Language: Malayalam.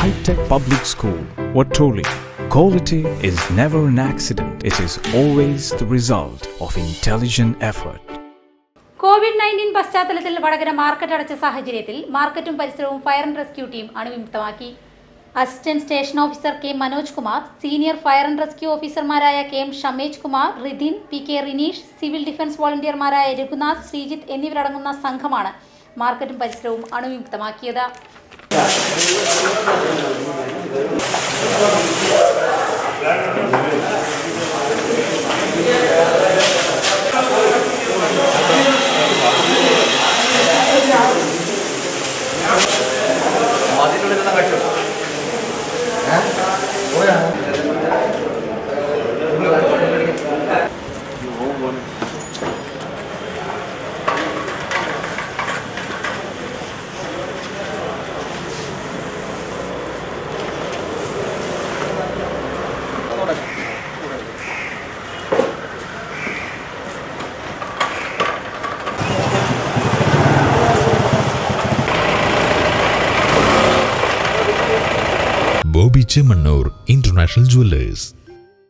high-tech public school, Watroli. Quality is never an accident. It is always the result of intelligent effort. Covid nineteen പശ്ചാത്തലത്തിൽ വടകര മാർക്കറ്റ് അടച്ച സാഹചര്യത്തിൽ മാർക്കറ്റും പരിസരവും ഫയർ ആൻഡ് റെസ്ക്യൂ ടീം അണുവിമുക്തമാക്കി assistant station officer K Manoj Kumar senior fire and rescue ഓഫീസർമാരായ K M Shamej Kumar Ridhin P K Rineesh civil defence വോളണ്ടിയർമാരായ രഘുനാഥ് ശ്രീജിത്ത് എന്നിവരടങ്ങുന്ന സംഘമാണ് മാർക്കറ്റും പരിസരവും അണുവിമുക്തമാക്കിയത് ബോബി ചെമ്മണ്ണൂർ ഇന്റർനാഷണൽ ജുവല്ലേഴ്സ്